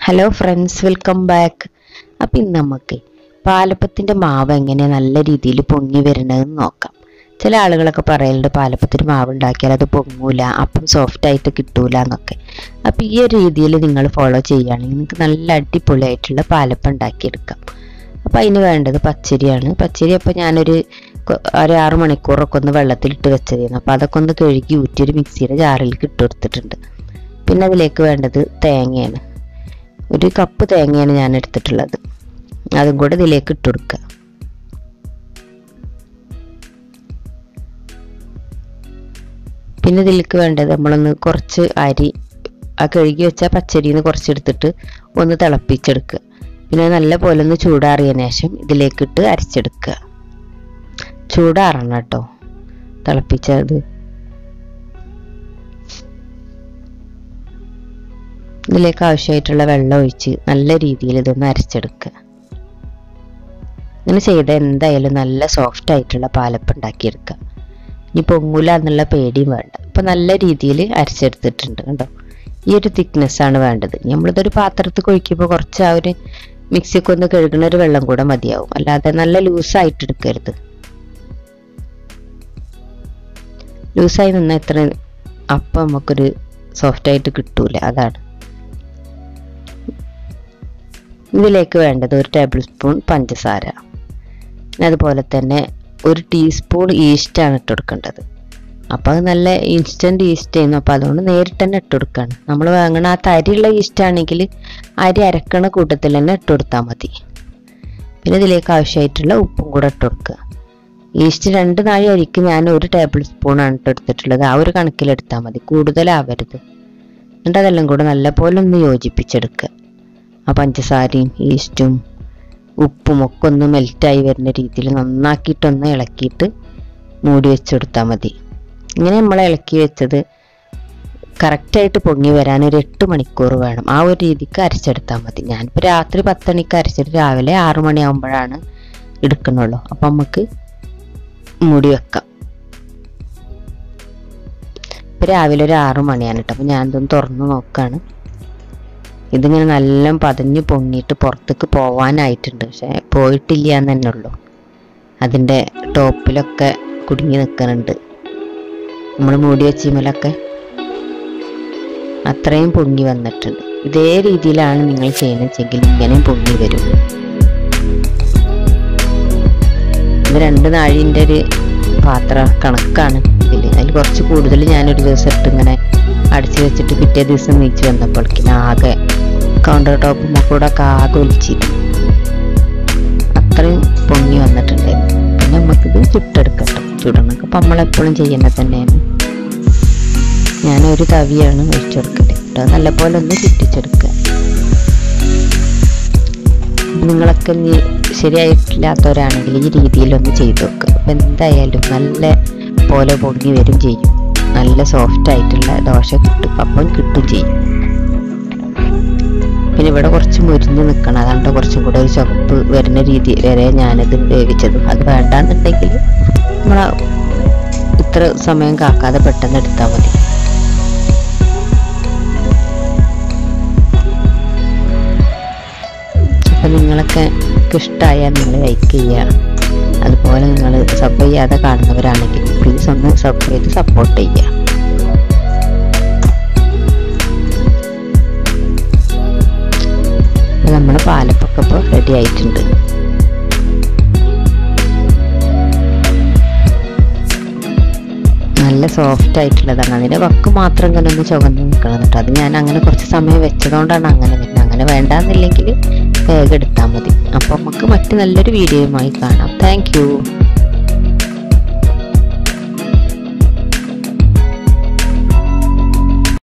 hello friends welcome back അപ്പം ഇന്ന് നമുക്ക് പാലപ്പത്തിൻ്റെ മാവ് എങ്ങനെ നല്ല രീതിയിൽ പൊങ്ങി വരുന്നതെന്ന് നോക്കാം ചില ആളുകളൊക്കെ പറയലുണ്ട് പാലപ്പത്തിന് മാവ് ഉണ്ടാക്കിയാൽ അത് പൊങ്ങൂല അപ്പം സോഫ്റ്റ് ആയിട്ട് കിട്ടൂല എന്നൊക്കെ അപ്പം ഈ ഒരു രീതിയിൽ നിങ്ങൾ ഫോളോ ചെയ്യുകയാണെങ്കിൽ നിങ്ങൾക്ക് നല്ല അടിപൊളിയായിട്ടുള്ള പാലപ്പം ഉണ്ടാക്കിയെടുക്കാം അപ്പം അതിന് വേണ്ടത് പച്ചരിയാണ് പച്ചരി അപ്പോൾ ഞാനൊരു കൊ- ഒരു ആറ് മണിക്കൂറൊക്കെ ഒന്ന് വെള്ളത്തിലിട്ട് വെച്ചതായിരുന്നു അപ്പോൾ അതൊക്കെ ഒന്ന് കഴുകി ഊറ്റി ഒരു മിക്സിയുടെ ജാറിലേക്ക് ഇട്ട് കൊടുത്തിട്ടുണ്ട് പിന്നെ അതിലേക്ക് വേണ്ടത് തേങ്ങയാണ് ഒരു കപ്പ് തേങ്ങയാണ് ഞാൻ എടുത്തിട്ടുള്ളത് അതും കൂടെ ഇതിലേക്ക് ഇട്ട് കൊടുക്കുക പിന്നെ ഇതിലേക്ക് വേണ്ടത് നമ്മളൊന്ന് കുറച്ച് അരി ആ കഴുകി വെച്ച പച്ചരിയിൽ നിന്ന് കുറച്ചെടുത്തിട്ട് ഒന്ന് തിളപ്പിച്ചെടുക്കുക പിന്നെ നല്ല പോലെ ഒന്ന് ചൂടാറിയതിന് ശേഷം ഇതിലേക്കിട്ട് അരച്ചെടുക്കുക ചൂടാറണം കേട്ടോ തിളപ്പിച്ചത് ഇതിലേക്ക് ആവശ്യമായിട്ടുള്ള വെള്ളം ഒഴിച്ച് നല്ല രീതിയിൽ ഇതൊന്ന് അരച്ചെടുക്കുക ഇങ്ങനെ ചെയ്ത എന്തായാലും നല്ല സോഫ്റ്റ് ആയിട്ടുള്ള പാലപ്പം ഉണ്ടാക്കിയെടുക്കുക ഇനി പൊങ്ങൂല എന്നുള്ള പേടിയും വേണ്ട ഇപ്പം നല്ല രീതിയിൽ അരച്ചെടുത്തിട്ടുണ്ട് കണ്ടോ ഈ ഒരു thickness ആണ് വേണ്ടത് നമ്മളിതൊരു പാത്രത്തിൽ കൊഴിക്കുമ്പോൾ കുറച്ച് ആ ഒരു മിക്സിയൊക്കെ ഒന്ന് കഴുകുന്ന ഒരു വെള്ളം കൂടെ മതിയാവും അല്ലാതെ നല്ല ലൂസായിട്ട് എടുക്കരുത് ലൂസായി നിന്നാൽ ഇത്ര അപ്പം നമുക്കൊരു സോഫ്റ്റ് ആയിട്ട് കിട്ടൂല അതാണ് ഇതിലേക്ക് വേണ്ടത് ഒരു ടേബിൾ സ്പൂൺ പഞ്ചസാര പിന്നെ അതുപോലെ തന്നെ ഒരു ടീസ്പൂൺ ഈസ്റ്റാണ് ഇട്ട് കൊടുക്കേണ്ടത് അപ്പോൾ അത് നല്ല ഇൻസ്റ്റൻറ്റ് ഈസ്റ്റ് ചെയ്യുന്നു അപ്പോൾ അതുകൊണ്ട് നേരിട്ട് തന്നെ ഇട്ട് കൊടുക്കുകയാണ് നമ്മൾ വാങ്ങണ ആ തരിയുള്ള ഈസ്റ്റ് ആണെങ്കിൽ അരി അരക്കണ കൂട്ടത്തിൽ തന്നെ ഇട്ട് കൊടുത്താൽ മതി പിന്നെ ഇതിലേക്ക് ആവശ്യമായിട്ടുള്ള ഉപ്പും കൂടെ ഇട്ട് കൊടുക്കുക ഈസ്റ്റ് രണ്ട് നാഴി അരിക്ക് ഞാൻ ഒരു ടേബിൾ സ്പൂണാണ് ഇട്ട് എടുത്തിട്ടുള്ളത് ആ ഒരു കണക്കിലെടുത്താൽ മതി കൂടുതലാവരുത് എന്നിട്ട് അതെല്ലാം കൂടെ നല്ലപോലെ ഒന്ന് യോജിപ്പിച്ചെടുക്കുക ആ പഞ്ചസാരയും ഈസ്റ്റും ഉപ്പും ഒക്കെ ഒന്ന് മെൽറ്റായി വരുന്ന രീതിയിൽ നന്നാക്കിയിട്ടൊന്ന് ഇളക്കിയിട്ട് മൂടി വെച്ചെടുത്താൽ മതി ഇങ്ങനെ നമ്മൾ ഇളക്കി വെച്ചത് കറക്റ്റായിട്ട് പൊങ്ങി വരാൻ ഒരു എട്ട് മണിക്കൂർ വേണം ആ ഒരു രീതിക്ക് അരച്ചെടുത്താൽ മതി ഞാനിപ്പോൾ രാത്രി പത്ത് മണിക്ക് അരച്ചിട്ട് രാവിലെ ആറു മണിയാകുമ്പോഴാണ് എടുക്കണുള്ളൂ അപ്പം നമുക്ക് മൂടി വെക്കാം ഇപ്പം രാവിലെ ഒരു ആറു മണിയാണ് കേട്ടോ അപ്പം ഞാനിതൊന്ന് തുറന്ന് നോക്കുകയാണ് ഇതിങ്ങനെ നല്ല പതഞ്ഞ് പൊങ്ങിയിട്ട് പുറത്തേക്ക് പോവാനായിട്ടുണ്ട് പക്ഷെ പോയിട്ടില്ല എന്ന് തന്നെ ഉള്ളൂ അതിൻ്റെ ടോപ്പിലൊക്കെ കുടുങ്ങി നിൽക്കുന്നുണ്ട് നമ്മൾ മൂടി വെച്ചിമലൊക്കെ അത്രയും പൊങ്ങി വന്നിട്ടുണ്ട് ഇതേ രീതിയിലാണ് നിങ്ങൾ ചെയ്യുന്നതെങ്കിൽ ഇങ്ങനെയും പൊങ്ങി വരും ഇത് രണ്ട് നാഴിൻ്റെ ഒരു പാത്ര കണക്കാണ് ഇതിൽ അതിൽ കുറച്ച് കൂടുതൽ ഞാനൊരു ദിവസം ഇട്ട് ഇങ്ങനെ അടിച്ചു വെച്ചിട്ട് പിറ്റേ ദിവസം നീച്ച് വന്നപ്പോഴേക്കിന് ആകെ കൗണ്ടർ ടോപ്പും കൂടെ ഒക്കെ ആകെ ഒലിച്ചിരുന്നു അത്രയും പൊങ്ങി വന്നിട്ടുണ്ടായിരുന്നു പിന്നെ നമുക്കിത് ചുട്ടെടുക്കട്ടെ ചുടണൊക്കെ അപ്പം നമ്മളെപ്പോഴും ചെയ്യുന്നത് തന്നെയാണ് ഞാനൊരു തവിയാണ് ഒഴിച്ചെടുക്കല് കേട്ടോ അത് നല്ലപോലെ ഒന്ന് ചുറ്റിച്ചെടുക്കുക നിങ്ങളൊക്കെ ഇനി ശരിയായിട്ടില്ലാത്തവരാണെങ്കിൽ ഈ രീതിയിലൊന്ന് ചെയ്തു നോക്കുക അപ്പം എന്തായാലും നല്ല പോലെ പൊങ്ങി വരും ചെയ്യും നല്ല സോഫ്റ്റ് ആയിട്ടുള്ള ദോശ കിട്ടും അപ്പം കിട്ടും ചെയ്യും പിന്നെ ഇവിടെ കുറച്ച് മുരിഞ്ഞ് നിൽക്കണം അതാണ്ട് കുറച്ചും കൂടെ ഒരു ചുവപ്പ് വരുന്ന രീതി വരെ ഞാനത് വേവിച്ചത് അത് വേണ്ടാന്നുണ്ടെങ്കിൽ നമ്മൾ ഇത്ര സമയം കാക്കാതെ പെട്ടെന്ന് എടുത്താൽ മതി അപ്പം നിങ്ങളൊക്കെ ഇഷ്ടമായാൽ നിങ്ങൾ ലൈക്ക് ചെയ്യുക അതുപോലെ നിങ്ങൾ സബ് ചെയ്യാതെ കാണുന്നവരാണെങ്കിൽ പ്ലീസ് ഒന്ന് സബ് ചെയ്ത് സപ്പോർട്ട് ചെയ്യുക നമ്മുടെ പാലപ്പൊക്കെ ഇപ്പോൾ റെഡി ആയിട്ടുണ്ട് നല്ല സോഫ്റ്റ് ആയിട്ടുള്ളതാണ് അതിൻ്റെ വക്ക് മാത്രം ഇങ്ങനെ ഒന്ന് ചുവന്ന് നിൽക്കണം കേട്ടോ അത് ഞാൻ അങ്ങനെ കുറച്ച് സമയം വെച്ചതുകൊണ്ടാണ് അങ്ങനെ വരുന്നത് അങ്ങനെ വേണ്ടാന്നില്ലെങ്കിൽ വേഗം എടുത്താൽ മതി അപ്പോൾ നമുക്ക് മറ്റ് നല്ലൊരു വീഡിയോയുമായി കാണാം താങ്ക്